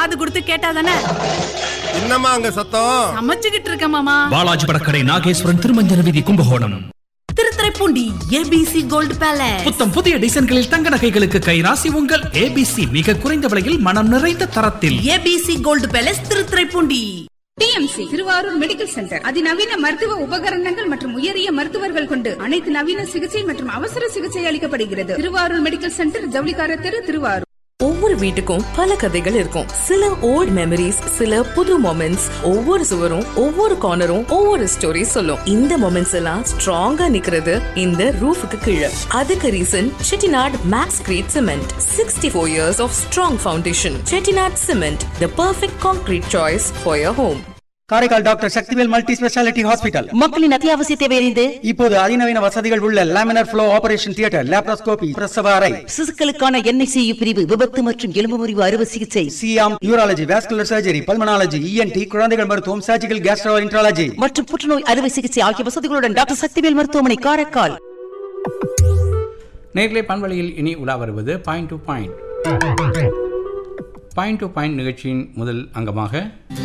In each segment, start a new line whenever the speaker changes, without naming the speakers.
காது கொடுத்து கேட்டாதானே
என்னம்மா அங்க சத்தம்
சமைச்சுக்கிட்டு இருக்க மாமா
பாலாஜி படக்கடை நாகேஸ்வரன் திருமஞ்சன வீதி Kumbakonam
Thiruthuraipoondi ABC gold palace
புத்தம் புதிய டிசைன்களில் தங்க நகைகளுக்கு கைராசி உங்கள் ஏபிசி மிக குறைந்த விலையில் மனம் நிறைந்த தரத்தில்
ABC gold palace Thiruthuraipoondi
TMC Thiruvarur medical centre அதிநவீன மருத்துவ உபகரணங்கள் மற்றும் உயரிய மருத்துவர்கள் கொண்டு அனைத்து நவீன சிகிச்சை மற்றும் அவசர சிகிச்சை அளிக்கப்படுகிறது திருவாரூர் மெடிக்கல் சென்டர் ஜவுளிக்கார தெரு திருவாரூர்
ஒவ்வொரு வீட்டுக்கும் பல கதைகள் இருக்கும் சில ஓல்ட் மெமரிஸ் சில புது மொமெண்ட்ஸ் ஒவ்வொரு சுவரும் ஒவ்வொரு கார்னரும் ஒவ்வொரு ஸ்டோரி சொல்லும் இந்த மொமெண்ட்ஸ் எல்லாம் ஸ்ட்ராங்கா நிக்கிறது இந்த ரூஃபுக்கு கீழே அதுக்கு reason Chettinad Maxcrete cement sixty four years of strong foundation Chettinad cement the perfect concrete choice for your home
Karaikal doctor Sakthivel multi speciality hospital
மக்களின் அத்தியாவசிய தேவையறிந்து
இப்போது அதிநவீன வசதிகள் உள்ள laminar flow operation theatre laparoscopy பிரசவ அறை
சிசுக்களுக்கான என்ஐசியு பிரிவு விபத்து மற்றும் எலும்பு முறிவு அறுவை சிகிச்சை
சியாம் urology vascular surgery pulmonology ENT குழந்தைகள் மருத்துவம் சர்ஜிக்கல் கேஸ்ட்ரோ இன்ட்ராலஜி
மற்றும் புற்றுநோய் அறுவை சிகிச்சை ஆகிய வசதிகளுடன் டாக்டர் சக்திவேல் மருத்துவமனை காரைக்கால்
நேர்களை பண்பலையில் இனி உலா வருவது point to point point to point நிகழ்ச்சியின் முதல் அங்கமாக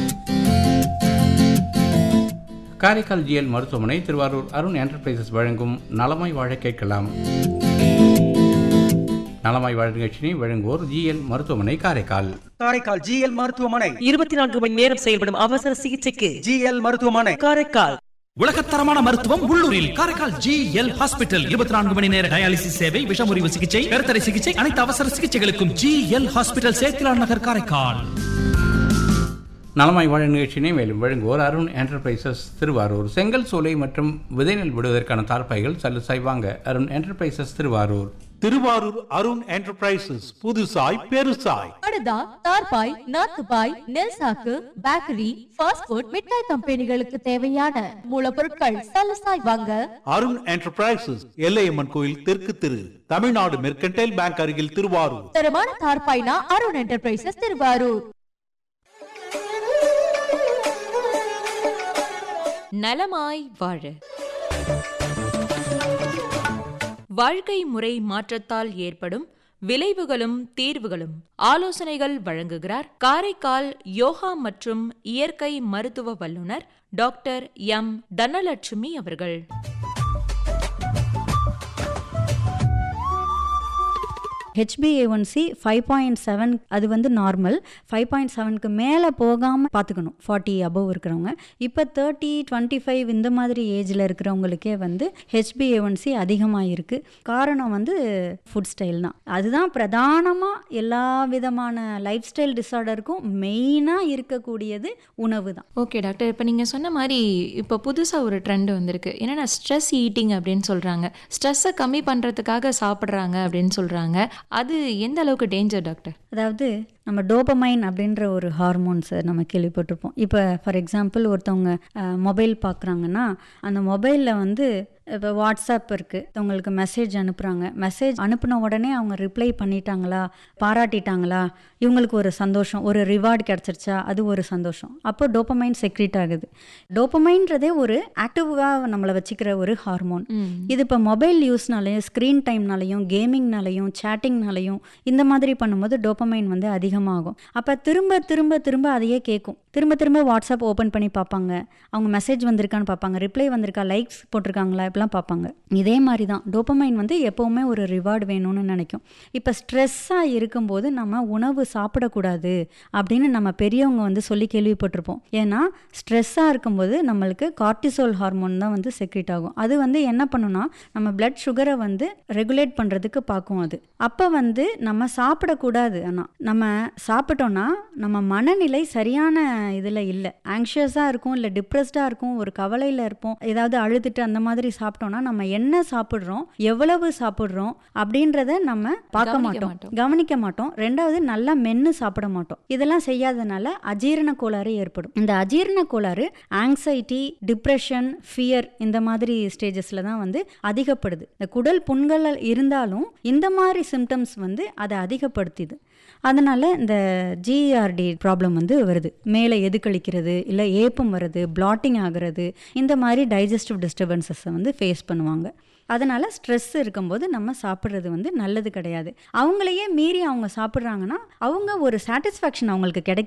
காரைக்கால் ஜிஎல் மருத்துவமனை திருவாரூர் அருண் என்டர்பிரைசஸ் வழங்கும் நலமாய் வாழ கேட்கலாம் நலமாய் வாழ நிகழ்ச்சியை வழங்குவோர் ஜிஎல் மருத்துவமனை காரைக்கால்
காரைக்கால் ஜிஎல் மருத்துவமனை
இருபத்தி நான்கு மணி நேரம் செயல்படும் அவசர சிகிச்சைக்கு
ஜிஎல் மருத்துவமனை
காரைக்கால்
உலகத்தரமான மருத்துவம் உள்ளூரில் காரைக்கால் ஜி எல் ஹாஸ்பிட்டல் இருபத்தி நான்கு மணி நேர டயாலிசிஸ் சேவை விஷமுறிவு சிகிச்சை கருத்தடை சிகிச்சை அனைத்து அவசர சிகிச்சைகளுக்கும் G L hospital Sethilan Nagar Karaikal
நலமாய் வாழ நிகழ்ச்சியினை மேலும் வழங்குவோர் அருண் என்டர்பிரைசஸ் திருவாரூர் செங்கல் சோலை மற்றும் விதைநெல் விடுவதற்கான தார்ப்பாய்கள் சல்லு சாய்வாங்க அருண் என்டர்பிரைசஸ் திருவாரூர்
திருவாரூர் அருண் என்டர்பிரைசஸ் புதுசாய் பெருசாய்
படுதா தார்பாய் நாத்துபாய் நெல் சாக்கு பேக்கரி ஃபாஸ்ட் ஃபுட் மிட்டாய் கம்பெனிகளுக்கு தேவையான மூலப்பொருட்கள் சலசாய் வாங்க
அருண் என்டர்பிரைசஸ் எல்லையம்மன் கோயில் தெற்கு திரு தமிழ்நாடு மெர்கன்டைல் பேங்க் அருகில் திருவாரூர்
தரமான தார்பாய்னா அருண் என்டர்பிரைசஸ் திருவாரூர்
நலமாய் வாழ வாழ்க்கை முறை மாற்றத்தால் ஏற்படும் விளைவுகளும் தீர்வுகளும் ஆலோசனைகள் வழங்குகிறார் காரைக்கால் யோகா மற்றும் இயற்கை மருத்துவ வல்லுநர் டாக்டர் எம் தனலட்சுமி அவர்கள்
ஹெச்பிஏஒன்சி ஃபைவ் பாயிண்ட் செவன் அது வந்து நார்மல் ஃபைவ் பாயிண்ட் செவனுக்கு மேலே போகாமல் பார்த்துக்கணும் ஃபார்ட்டி அபவ் இருக்கிறவங்க இப்போ தேர்ட்டி டுவெண்ட்டி ஃபைவ் இந்த மாதிரி ஏஜில் இருக்கிறவங்களுக்கே வந்து ஹெச்பிஏஒன்சி அதிகமாக இருக்குது காரணம் வந்து ஃபுட் ஸ்டைல் தான் அதுதான் பிரதானமாக எல்லா விதமான லைஃப் ஸ்டைல் டிஸார்டருக்கும் மெயினாக இருக்கக்கூடியது உணவு தான்
ஓகே டாக்டர் இப்போ நீங்கள் சொன்ன மாதிரி இப்போ புதுசாக ஒரு ட்ரெண்ட் வந்திருக்கு என்னென்னா ஸ்ட்ரெஸ் ஈட்டிங் அப்படின்னு சொல்கிறாங்க ஸ்ட்ரெஸ்ஸை கம்மி பண்ணுறதுக்காக சாப்பிட்றாங்க அப்படின்னு சொல்கிறாங்க அது எந்த அளவுக்கு டேஞ்சர் டாக்டர்
அதாவது நம்ம டோபமைன் அப்படின்ற ஒரு ஹார்மோன்ஸை நம்ம கேள்விப்பட்டிருப்போம் இப்போ ஃபார் எக்ஸாம்பிள் ஒருத்தவங்க மொபைல் பார்க்குறாங்கன்னா அந்த மொபைலில் வந்து இப்போ வாட்ஸ்அப் இருக்குது அவங்களுக்கு மெசேஜ் அனுப்புகிறாங்க மெசேஜ் அனுப்பின உடனே அவங்க ரிப்ளை பண்ணிட்டாங்களா பாராட்டிட்டாங்களா இவங்களுக்கு ஒரு சந்தோஷம் ஒரு ரிவார்டு கிடச்சிருச்சா அது ஒரு சந்தோஷம் அப்போ டோப்பமைன் செக்ரீட் ஆகுது டோப்பமைன்றதே ஒரு ஆக்டிவாக நம்மளை வச்சுக்கிற ஒரு ஹார்மோன் இது இப்போ மொபைல் யூஸ்னாலையும் ஸ்க்ரீன் டைம்னாலையும் கேமிங்னாலையும் சேட்டிங்னாலையும் இந்த மாதிரி பண்ணும்போது டோப்பமைன் வந்து அதிகமாகும் அப்போ திரும்ப திரும்ப திரும்ப அதையே கேட்கும் திரும்ப திரும்ப வாட்ஸ்அப் ஓப்பன் பண்ணி பார்ப்பாங்க அவங்க மெசேஜ் வந்திருக்கான்னு பார்ப்பாங்க ரிப்ளை வந்திருக்கா லைக்ஸ் போட்டிருக்காங்களா இப்படிலாம் பார்ப்பாங்க இதே மாதிரி தான் டோப்பமைன் வந்து எப்போவுமே ஒரு ரிவார்டு வேணும்னு நினைக்கும் இப்போ ஸ்ட்ரெஸ்ஸாக இருக்கும்போது நம்ம உணவு சாப்பிடக்கூடாது அப்படின்னு நம்ம பெரியவங்க வந்து சொல்லி கேள்விப்பட்டிருப்போம் ஏன்னா ஸ்ட்ரெஸ்ஸாக இருக்கும்போது நம்மளுக்கு கார்டிசோல் ஹார்மோன் தான் வந்து செக்ரேட் ஆகும் அது வந்து என்ன பண்ணுன்னா நம்ம பிளட் சுகரை வந்து ரெகுலேட் பண்ணுறதுக்கு பார்க்கும் அது அப்போ வந்து நம்ம சாப்பிடக்கூடாது ஆனால் நம்ம சாப்பிட்டோன்னா நம்ம மனநிலை சரியான இதில் இல்லை ஆங்ஷியஸாக இருக்கும் இல்லை டிப்ரெஸ்டாக இருக்கும் ஒரு கவலையில் இருப்போம் ஏதாவது அழுதுட்டு அந்த மாதிரி சாப்பிட்டோன்னா நம்ம என்ன சாப்பிட்றோம் எவ்வளவு சாப்பிட்றோம் அப்படின்றத நம்ம பார்க்க
கவனிக்க
மாட்டோம்
மாட்டோம்.
கவனிக்க மாட்டோம் ரெண்டாவது நல்லா மென்று சாப்பிட மாட்டோம் இதெல்லாம் செய்யாதனால அஜீரண கோளாறு ஏற்படும் இந்த அஜீரண கோளாறு ஆங்ஸைட்டி டிப்ரெஷன் ஃபியர் இந்த மாதிரி ஸ்டேஜஸில் தான் வந்து அதிகப்படுது இந்த குடல் புண்கள் இருந்தாலும் இந்த மாதிரி சிம்டம்ஸ் வந்து அதை அதிகப்படுத்திது அதனால் இந்த ஜிஆர்டி ப்ராப்ளம் வந்து வருது மேலே எதுக்களிக்கிறது இல்லை ஏப்பம் வருது பிளாட்டிங் ஆகுறது இந்த மாதிரி டைஜஸ்டிவ் டிஸ்டர்பன்சஸை வந்து ஃபேஸ் பண்ணுவாங்க அதனால் ஸ்ட்ரெஸ் இருக்கும்போது நம்ம சாப்பிட்றது வந்து நல்லது கிடையாது அவங்களையே மீறி அவங்க சாப்பிட்றாங்கன்னா அவங்க ஒரு சாட்டிஸ்ஃபேக்ஷன் அவங்களுக்கு கிடைக்க